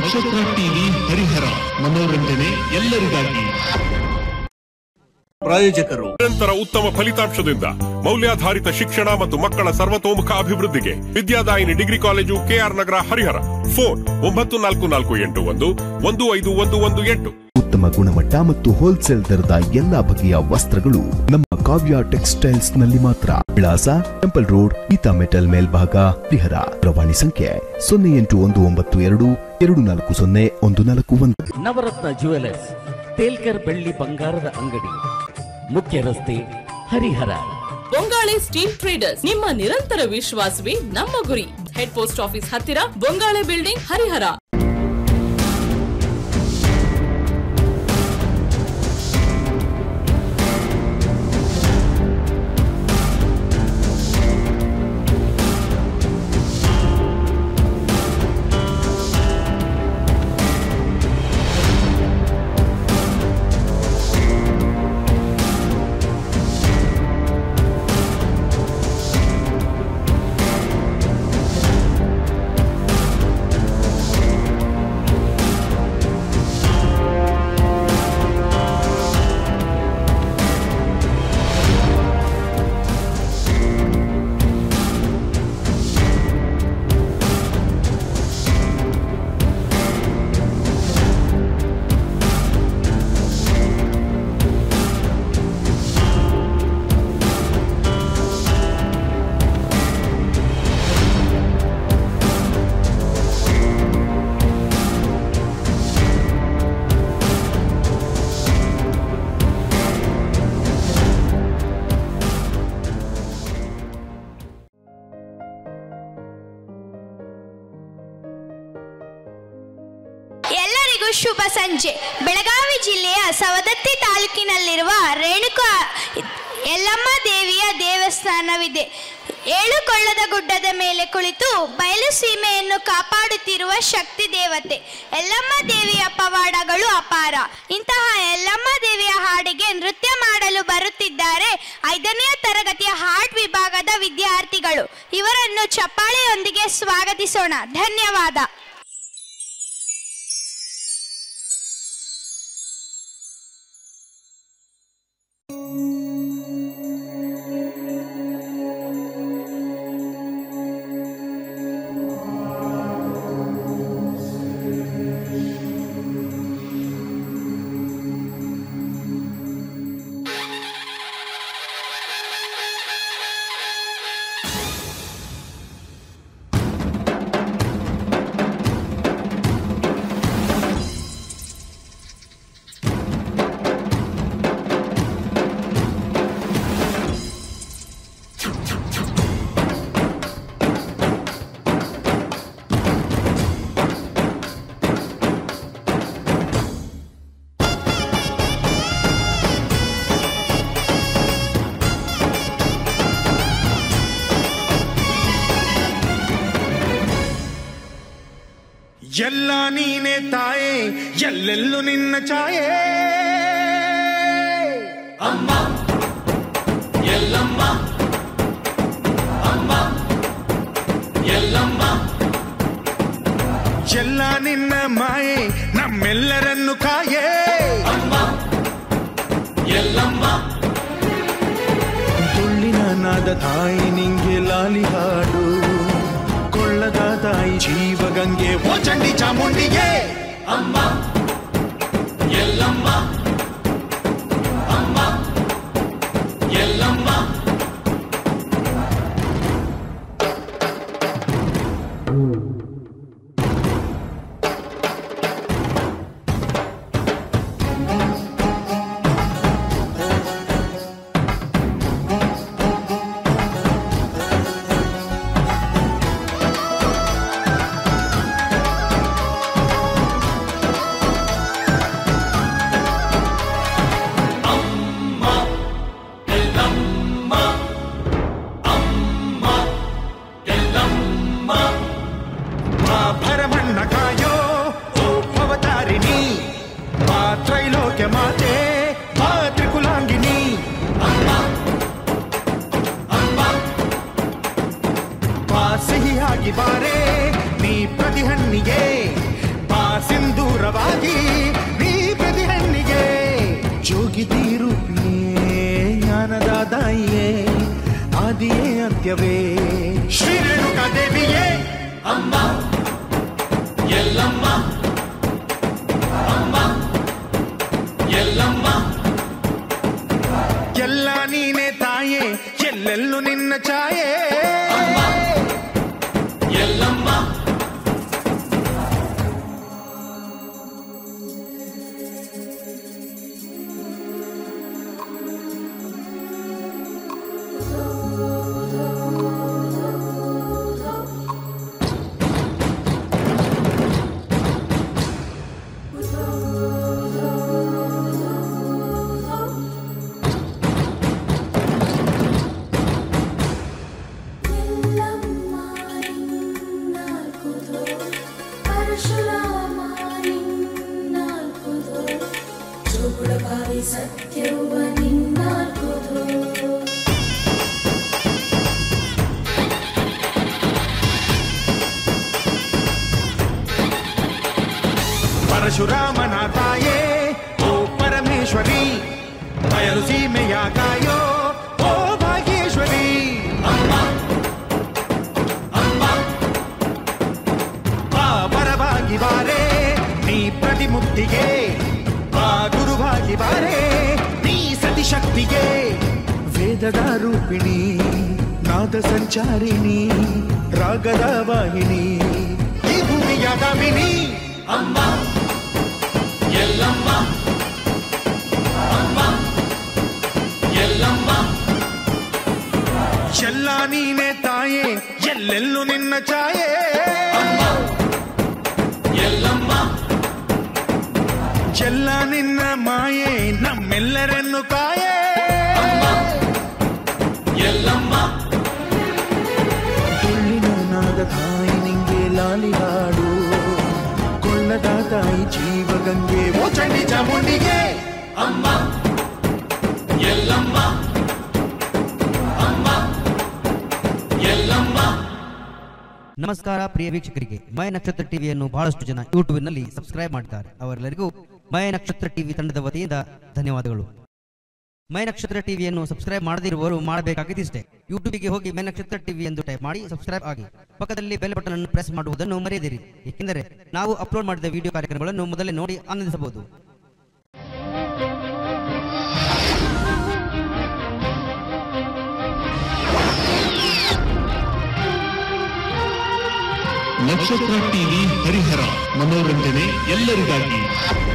ನಕ್ಷತ್ರ ಟಿವಿ ಹರಿಹರ ಮನೋರಂಜನೆ ಎಲ್ಲರಿಗಾಗಿ ಪ್ರಾಯೋಜಕರು ನಿರಂತರ ಉತ್ತಮ ಫಲಿತಾಂಶದಿಂದ ಮೌಲ್ಯಾಧಾರಿತ ಶಿಕ್ಷಣ ಮತ್ತು ಮಕ್ಕಳ ಸರ್ವತೋಮುಖ ಅಭಿವೃದ್ಧಿಗೆ Vidyadayini degree college KR Nagar Harihara phone ಒಂಬತ್ತು ನಾಲ್ಕು ನಾಲ್ಕು ಎಂಟು ಒಂದು ಒಂದು ಐದು ಒಂದು ಒಂದು ಎಂಟು ಉತ್ತಮ ಗುಣಮಟ್ಟ ಮತ್ತು ಹೋಲ್ಸೇಲ್ ದರದ ಎಲ್ಲಾ ಬಗೆಯ ವಸ್ತ್ರಗಳು ನಮ್ಮ ಕಾವ್ಯ ಟೆಕ್ಸ್ಟೈಲ್ಸ್ ನಲ್ಲಿ ಮಾತ್ರ ವಿಳಾಸ ಟೆಂಪಲ್ ರೋಡ್ ಗೀತಾ ಮೆಟಲ್ ಮೇಲ್ಭಾಗ ಹರಿಹರ ದೂರವಾಣಿ ಸಂಖ್ಯೆ ಸೊನ್ನೆ ಎಂಟು ಒಂದು ಒಂಬತ್ತು ಎರಡು ಎರಡು ನಾಲ್ಕು ಸೊನ್ನೆ ಒಂದು ನಾಲ್ಕು ಒಂದು ನವರತ್ನ ಜುವೆಲರ್ಸ್ ತೇಲ್ಕರ್ ಬೆಳ್ಳಿ ಬಂಗಾರದ ಅಂಗಡಿ ಮುಖ್ಯ ರಸ್ತೆ ಹರಿಹರ ಬೊಂಗಾಳೆ ಸ್ಟೀಲ್ ಟ್ರೇಡರ್ಸ್ ನಿಮ್ಮ ನಿರಂತರ ವಿಶ್ವಾಸವೇ ನಮ್ಮ ಗುರಿ ಹೆಡ್ ಪೋಸ್ಟ್ ಆಫೀಸ್ ಹತ್ತಿರ ಬೊಂಗಾಳೆ ಬಿಲ್ಡಿಂಗ್ ಹರಿಹರ ಎಲ್ಲರಿಗೂ ಶುಭ ಸಂಜೆ ಬೆಳಗಾವಿ ಜಿಲ್ಲೆಯ ಸವದತ್ತಿ ತಾಲೂಕಿನಲ್ಲಿರುವ ರೇಣುಕಾ ಯಲ್ಲಮ್ಮ ದೇವಿಯ ದೇವಸ್ಥಾನವಿದೆ ಏಳು ಕೊಳ್ಳದ ಗುಡ್ಡದ ಮೇಲೆ ಕುಳಿತು ಬಯಲು ಸೀಮೆಯನ್ನು ಕಾಪಾಡುತ್ತಿರುವ ಶಕ್ತಿ ದೇವತೆ ಯಲ್ಲಮ್ಮ ದೇವಿಯ ಪವಾಡಗಳು ಅಪಾರ ಇಂತಹ ಯಲ್ಲಮ್ಮ ದೇವಿಯ ಹಾಡಿಗೆ ನೃತ್ಯ ಮಾಡಲು ಬರುತ್ತಿದ್ದಾರೆ ಐದನೇ ತರಗತಿಯ ಹಾಡ್ ವಿಭಾಗದ ವಿದ್ಯಾರ್ಥಿಗಳು ಇವರನ್ನು ಚಪ್ಪಾಳೆಯೊಂದಿಗೆ ಸ್ವಾಗತಿಸೋಣ ಧನ್ಯವಾದ ಎಲ್ಲ ನೀನೆ ತಾಯೇ ಎಲ್ಲೆಲ್ಲೂ ನಿನ್ನ ಛಾಯೆ ಅಮ್ಮ ಎಲ್ಲಮ್ಮ ಅಮ್ಮ ಎಲ್ಲಮ್ಮ ಎಲ್ಲ ನಿನ್ನ ಮಾಯೆ ನಮ್ಮೆಲ್ಲರನ್ನು ಕಾಯೇ ಅಮ್ಮ ಎಲ್ಲಮ್ಮ ತುಳ್ಳಿನ ನಾದ ತಾಯಿ ನಿಂಗೆ ಲಾಲಿ ಹಾಡು ಕೊಳ್ಳದ ತಾಯಿ ಜೀವಗಂಗೆ ಓ ಚಂಡಿ ಚಾಮುಂಡಿಗೆ ಅಮ್ಮ ಎಲ್ಲಮ್ಮ ಅಮ್ಮ ಎಲ್ಲಮ್ಮ ಮಾ ಭರಮಣ್ಣ ಕಾಯೋ ಓ ಭವತಾರಿಣಿ ಮಾ ತ್ರೈಲೋಕ್ಯ ಮಾತೆ ಮಾ ತ್ರಿಕುಲಾಂಗಿನಿ ಅಮ್ಮ ಅಮ್ಮ ಬಾ ಸಿಹಿಯಾಗಿ ಬಾರೆ ನೀ ಪ್ರತಿಹಣ್ಣಿಗೆ ಬಾ ಸೃಷ್ಟಿ ರೂಪಿಯೇ ಜ್ಞಾನದ ತಾಯಿಯೇ ಆದಿಯೇ ಅಂತ್ಯವೇ ಶ್ರೀ ರೇಣುಕಾ ದೇವಿಯೇ ಅಮ್ಮ ಎಲ್ಲಮ್ಮ ಅಮ್ಮ ಎಲ್ಲಮ್ಮ ಎಲ್ಲ ನೀನೆ ತಾಯೇ ಎಲ್ಲೆಲ್ಲೂ ನಿನ್ನ ಛಾಯೆ ಎಲ್ಲಮ್ಮ ಸತ್ಯವ ನಿನ್ನಾಲ್ಕುದು ಪರಶುರಾಮನ ತಾಯೇ ಓ ಪರಮೇಶ್ವರಿ ಬಯಲು ಸೀಮೆಯ ಕಾಯೋ ಓ ಭಾಗ್ಯೇಶ್ವರಿ ಅಮ್ಮ ಅಮ್ಮ ಬಾ ಪರವಾಗಿ ಬಾರೆ ನೀ ಪ್ರತಿಮುಕ್ತಿಗೆ ಬಾ ಗುರುವಾಗಿ ಬಾರೆ ನೀ ಸತಿಶಕ್ತಿಗೆ ವೇದದ ರೂಪಿಣಿ ನಾದ ಸಂಚಾರಿಣಿ ರಾಗದ ವಾಹಿನಿ ಈ ಭೂಮಿಯ ದಾಮಿನಿ ಅಮ್ಮ ಎಲ್ಲಮ್ಮ ಅಮ್ಮ ಎಲ್ಲಮ್ಮ ಎಲ್ಲ ನೀನೆ ತಾಯೇ ಎಲ್ಲೆಲ್ಲೂ ನಿನ್ನ ಛಾಯೆ ಅಮ್ಮ ಎಲ್ಲಮ್ಮ ಎಲ್ಲ ನಿನ್ನ ಮಾಯೆ ನಮ್ಮೆಲ್ಲರನ್ನು ಕಾಯೆ ಎಲ್ಲಮ್ಮ ತುಳ್ಳಿನ ನಾದ ತಾಯಿ ನಿಂಗೆ ಲಾಲಿ ಹಾಡು ಕೊಳ್ಳದ ತಾಯಿ ಜೀವಗಂಗೆ ಓ ಚಂಡಿ ಚಾಮುಂಡಿಗೆ ಅಮ್ಮ ಎಲ್ಲಮ್ಮ ಅಮ್ಮ ಎಲ್ಲಮ್ಮ ನಮಸ್ಕಾರ ಪ್ರಿಯ ವೀಕ್ಷಕರಿಗೆ ಮಯ ನಕ್ಷತ್ರ ಟಿವಿಯನ್ನು ಬಹಳಷ್ಟು ಜನ ಯೂಟ್ಯೂಬ್ನಲ್ಲಿ ಸಬ್ಸ್ಕ್ರೈಬ್ ಮಾಡ್ತಾರೆ ಅವರೆಲ್ಲರಿಗೂ ಮಯ ನಕ್ಷತ್ರ ಟಿವಿ ತಂಡದ ವತಿಯಿಂದ ಧನ್ಯವಾದಗಳು ಮೈ ನಕ್ಷತ್ರ ಟಿವಿಯನ್ನು ಸಬ್ಸ್ಕ್ರೈಬ್ ಮಾಡದಿರುವವರು ಮಾಡಬೇಕಾಗಿದ್ದಿಷ್ಟೇ ಯೂಟ್ಯೂಬಿಗೆ ಹೋಗಿ ಮೈ ನಕ್ಷತ್ರ ಟಿವಿ ಎಂದು ಟೈಪ್ ಮಾಡಿ ಸಬ್ಸ್ಕ್ರೈಬ್ ಆಗಿ ಪಕ್ಕದಲ್ಲಿ ಬೆಲ್ ಬಟನ್ ಅನ್ನು ಪ್ರೆಸ್ ಮಾಡುವುದನ್ನು ಮರೆಯದಿರಿ ಏಕೆಂದರೆ ನಾವು ಅಪ್ಲೋಡ್ ಮಾಡಿದ ವಿಡಿಯೋ ಕಾರ್ಯಕ್ರಮಗಳನ್ನು ಮೊದಲೇ ನೋಡಿ ಆನಂದಿಸಬಹುದು ನಕ್ಷತ್ರ ಟಿವಿ ಹರಿಹರ ಮನೋರಂಜನೆ ಎಲ್ಲರಿಗಾಗಿ